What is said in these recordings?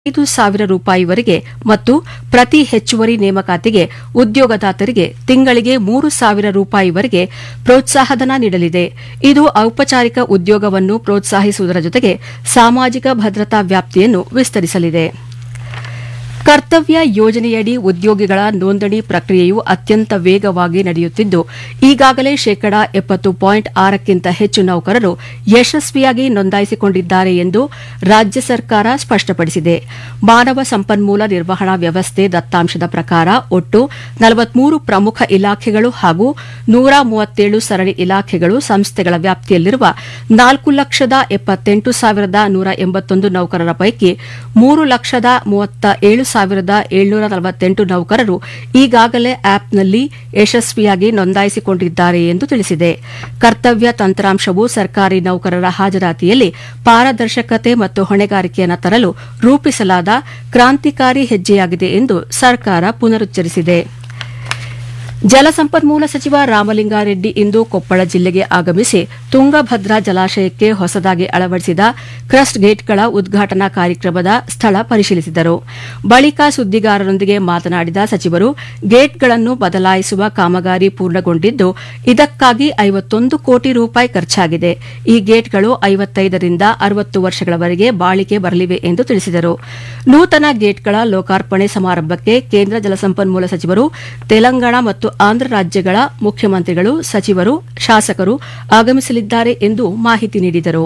ಐದು ಸಾವಿರ ರೂಪಾಯಿವರೆಗೆ ಮತ್ತು ಪ್ರತಿ ಹೆಚ್ಚುವರಿ ನೇಮಕಾತಿಗೆ ಉದ್ಯೋಗದಾತರಿಗೆ ತಿಂಗಳಿಗೆ ಮೂರು ಸಾವಿರ ರೂಪಾಯಿವರೆಗೆ ಪ್ರೋತ್ಸಾಹಧನ ನೀಡಲಿದೆ ಇದು ಔಪಚಾರಿಕ ಉದ್ಯೋಗವನ್ನು ಪ್ರೋತ್ಸಾಹಿಸುವುದರ ಜೊತೆಗೆ ಸಾಮಾಜಿಕ ಭದ್ರತಾ ವ್ಯಾಪ್ತಿಯನ್ನು ವಿಸ್ತರಿಸಲಿದೆ ಕರ್ತವ್ಯ ಯೋಜನೆಯಡಿ ಉದ್ಯೋಗಿಗಳ ನೋಂದಣಿ ಪ್ರಕ್ರಿಯೆಯು ಅತ್ಯಂತ ವೇಗವಾಗಿ ನಡೆಯುತ್ತಿದ್ದು ಈಗಾಗಲೇ ಶೇಕಡಾ ಎಪ್ಪತ್ತು ಪಾಯಿಂಟ್ ಆರಕ್ಕಿಂತ ಹೆಚ್ಚು ನೌಕರರು ಯಶಸ್ವಿಯಾಗಿ ನೋಂದಾಯಿಸಿಕೊಂಡಿದ್ದಾರೆ ಎಂದು ರಾಜ್ಯ ಸರ್ಕಾರ ಸ್ಪಷ್ಟಪಡಿಸಿದೆ ಮಾನವ ಸಂಪನ್ಮೂಲ ನಿರ್ವಹಣಾ ವ್ಯವಸ್ಥೆ ದತ್ತಾಂಶದ ಪ್ರಕಾರ ಒಟ್ಟು ನಲವತ್ಮೂರು ಪ್ರಮುಖ ಇಲಾಖೆಗಳು ಹಾಗೂ ನೂರ ಮೂವತ್ತೇಳು ಸರಣಿ ಇಲಾಖೆಗಳು ಸಂಸ್ಥೆಗಳ ವ್ಯಾಪ್ತಿಯಲ್ಲಿರುವ ನಾಲ್ಕು ಲಕ್ಷದ ಎಪ್ಪತ್ತೆಂಟು ಸಾವಿರದ ನೂರ ಎಂಬತ್ತೊಂದು ನೌಕರರ ಪೈಕಿ ಮೂರು ಲಕ್ಷದ ಮೂವತ್ತ ಏಳು ಸಾವಿರದ ಏಳ್ನೂರ ನಲವತ್ತೆಂಟು ನೌಕರರು ಈಗಾಗಲೇ ಆಪ್ನಲ್ಲಿ ಯಶಸ್ವಿಯಾಗಿ ನೋಂದಾಯಿಸಿಕೊಂಡಿದ್ದಾರೆ ಎಂದು ತಿಳಿಸಿದೆ ಕರ್ತವ್ಯ ತಂತ್ರಾಂಶವು ಸರ್ಕಾರಿ ನೌಕರರ ಹಾಜರಾತಿಯಲ್ಲಿ ಪಾರದರ್ಶಕತೆ ಮತ್ತು ಹೊಣೆಗಾರಿಕೆಯನ್ನು ತರಲು ರೂಪಿಸಲಾದ ಕ್ರಾಂತಿಕಾರಿ ಹೆಜ್ಜೆಯಾಗಿದೆ ಎಂದು ಸರ್ಕಾರ ಪುನರುಚ್ಚರಿಸಿದೆ ಜಲಸಂಪನ್ಮೂಲ ಸಚಿವ ರಾಮಲಿಂಗಾರೆಡ್ಡಿ ಇಂದು ಕೊಪ್ಪಳ ಜಿಲ್ಲೆಗೆ ಆಗಮಿಸಿ ತುಂಗಭದ್ರಾ ಜಲಾಶಯಕ್ಕೆ ಹೊಸದಾಗಿ ಅಳವಡಿಸಿದ ಕ್ರಸ್ಟ್ ಗೇಟ್ಗಳ ಉದ್ಘಾಟನಾ ಕಾರ್ಯಕ್ರಮದ ಸ್ಥಳ ಪರಿಶೀಲಿಸಿದರು ಬಳಿಕ ಸುದ್ದಿಗಾರರೊಂದಿಗೆ ಮಾತನಾಡಿದ ಸಚಿವರು ಗೇಟ್ಗಳನ್ನು ಬದಲಾಯಿಸುವ ಕಾಮಗಾರಿ ಪೂರ್ಣಗೊಂಡಿದ್ದು ಇದಕ್ಕಾಗಿ ಐವತ್ತೊಂದು ಕೋಟಿ ರೂಪಾಯಿ ಖರ್ಚಾಗಿದೆ ಈ ಗೇಟ್ಗಳು ಐವತ್ತೈದರಿಂದ ಅರವತ್ತು ವರ್ಷಗಳವರೆಗೆ ಬಾಳಿಕೆ ಬರಲಿವೆ ಎಂದು ತಿಳಿಸಿದರು ನೂತನ ಗೇಟ್ಗಳ ಲೋಕಾರ್ಪಣೆ ಸಮಾರಂಭಕ್ಕೆ ಕೇಂದ್ರ ಜಲಸಂಪನ್ಮೂಲ ಸಚಿವರು ತೆಲಂಗಾಣ ಮತ್ತು ಆಂಧ್ರ ರಾಜ್ಯಗಳ ಮುಖ್ಯಮಂತ್ರಿಗಳು ಸಚಿವರು ಶಾಸಕರು ಆಗಮಿಸಲಿದ್ದಾರೆ ಎಂದು ಮಾಹಿತಿ ನೀಡಿದರು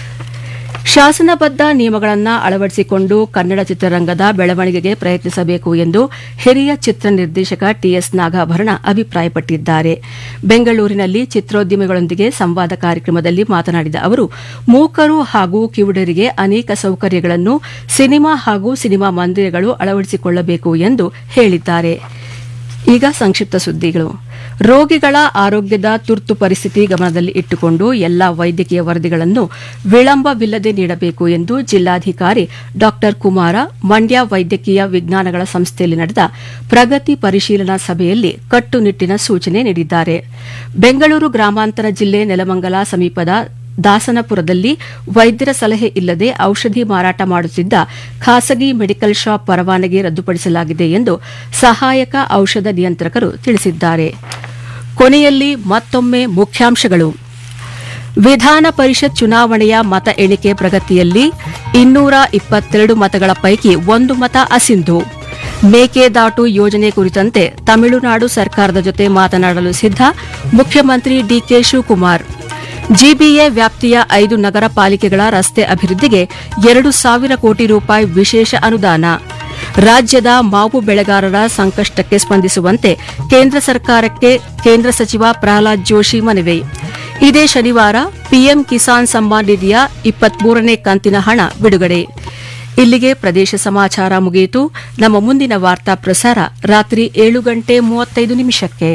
ಶಾಸನಬದ್ದ ನಿಯಮಗಳನ್ನು ಅಳವಡಿಸಿಕೊಂಡು ಕನ್ನಡ ಚಿತ್ರರಂಗದ ಬೆಳವಣಿಗೆಗೆ ಪ್ರಯತ್ನಿಸಬೇಕು ಎಂದು ಹಿರಿಯ ಚಿತ್ರ ನಿರ್ದೇಶಕ ಟಿಎಸ್ ನಾಗಾಭರಣ ಅಭಿಪ್ರಾಯಪಟ್ಟಿದ್ದಾರೆ ಬೆಂಗಳೂರಿನಲ್ಲಿ ಚಿತ್ರೋದ್ಯಮಿಗಳೊಂದಿಗೆ ಸಂವಾದ ಕಾರ್ಯಕ್ರಮದಲ್ಲಿ ಮಾತನಾಡಿದ ಅವರು ಮೂಕರು ಹಾಗೂ ಕಿವುಡರಿಗೆ ಅನೇಕ ಸೌಕರ್ಯಗಳನ್ನು ಸಿನಿಮಾ ಹಾಗೂ ಸಿನಿಮಾ ಮಂದಿರಗಳು ಅಳವಡಿಸಿಕೊಳ್ಳಬೇಕು ಎಂದು ಹೇಳಿದ್ದಾರೆ ಈಗ ಸಂಕ್ಷಿಪ್ತ ಸುದ್ದಿಗಳು ರೋಗಿಗಳ ಆರೋಗ್ಯದ ತುರ್ತು ಪರಿಸ್ಥಿತಿ ಗಮನದಲ್ಲಿ ಇಟ್ಟುಕೊಂಡು ಎಲ್ಲಾ ವೈದ್ಯಕೀಯ ವರದಿಗಳನ್ನು ವಿಳಂಬವಿಲ್ಲದೆ ನೀಡಬೇಕು ಎಂದು ಜಿಲ್ಲಾಧಿಕಾರಿ ಡಾ ಕುಮಾರ ಮಂಡ್ಯ ವೈದ್ಯಕೀಯ ವಿಜ್ಞಾನಗಳ ಸಂಸ್ಥೆಯಲ್ಲಿ ನಡೆದ ಪ್ರಗತಿ ಪರಿಶೀಲನಾ ಸಭೆಯಲ್ಲಿ ಕಟ್ಟುನಿಟ್ಟಿನ ಸೂಚನೆ ನೀಡಿದ್ದಾರೆ ಬೆಂಗಳೂರು ಗ್ರಾಮಾಂತರ ಜಿಲ್ಲೆ ನೆಲಮಂಗಲ ಸಮೀಪದ ದಾಸನಪುರದಲ್ಲಿ ವೈದ್ಯರ ಸಲಹೆ ಇಲ್ಲದೆ ಔಷಧಿ ಮಾರಾಟ ಮಾಡುತ್ತಿದ್ದ ಖಾಸಗಿ ಮೆಡಿಕಲ್ ಶಾಪ್ ಪರವಾನಗಿ ರದ್ದುಪಡಿಸಲಾಗಿದೆ ಎಂದು ಸಹಾಯಕ ಔಷಧ ನಿಯಂತ್ರಕರು ತಿಳಿಸಿದ್ದಾರೆ ಕೊನೆಯಲ್ಲಿ ಮತ್ತೊಮ್ಮೆ ಮುಖ್ಯಾಂಶಗಳು ವಿಧಾನ ಪರಿಷತ್ ಚುನಾವಣೆಯ ಮತ ಎಣಿಕೆ ಪ್ರಗತಿಯಲ್ಲಿ ಇನ್ನೂರ ಇಪ್ಪತ್ತೆರಡು ಮತಗಳ ಪೈಕಿ ಒಂದು ಮತ ಅಸಿಂಧು ಮೇಕೆದಾಟು ಯೋಜನೆ ಕುರಿತಂತೆ ತಮಿಳುನಾಡು ಸರ್ಕಾರದ ಜೊತೆ ಮಾತನಾಡಲು ಸಿದ್ದ ಮುಖ್ಯಮಂತ್ರಿ ಡಿಕೆ ಶಿವಕುಮಾರ್ ಜಿಬಿಎ ವ್ಯಾಪ್ತಿಯ ಐದು ನಗರ ಪಾಲಿಕೆಗಳ ರಸ್ತೆ ಅಭಿವೃದ್ಧಿಗೆ ಎರಡು ಸಾವಿರ ಕೋಟಿ ರೂಪಾಯಿ ವಿಶೇಷ ಅನುದಾನ ರಾಜ್ಯದ ಮಾವು ಬೆಳೆಗಾರರ ಸಂಕಷ್ಟಕ್ಕೆ ಸ್ಪಂದಿಸುವಂತೆ ಕೇಂದ್ರ ಸರ್ಕಾರಕ್ಕೆ ಕೇಂದ್ರ ಸಚಿವ ಪ್ರಹ್ಲಾದ್ ಜೋಶಿ ಮನವಿ ಇದೇ ಶನಿವಾರ ಪಿಎಂ ಕಿಸಾನ್ ಸಮ್ಮಾನ್ ನಿಧಿಯ ಇಪ್ಪತ್ಮೂರನೇ ಕಂತಿನ ಹಣ ಬಿಡುಗಡೆ ಇಲ್ಲಿಗೆ ಪ್ರದೇಶ ಸಮಾಚಾರ ಮುಗಿಯಿತು ನಮ್ಮ ಮುಂದಿನ ವಾರ್ತಾ ಪ್ರಸಾರ ರಾತ್ರಿ ಏಳು ಗಂಟೆ ಮೂವತ್ತೈದು ನಿಮಿಷಕ್ಕೆ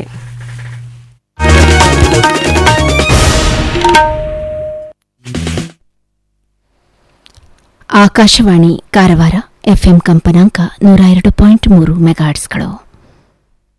ಆಕಾಶವಾಣಿ ಕಾರವಾರ ಎಫ್ಎಂ ಕಂಪನಾಂಕ ನೂರ ಎರಡು ಪಾಯಿಂಟ್ ಮೂರು ಮೆಗಾಟ್ಸ್ಗಳು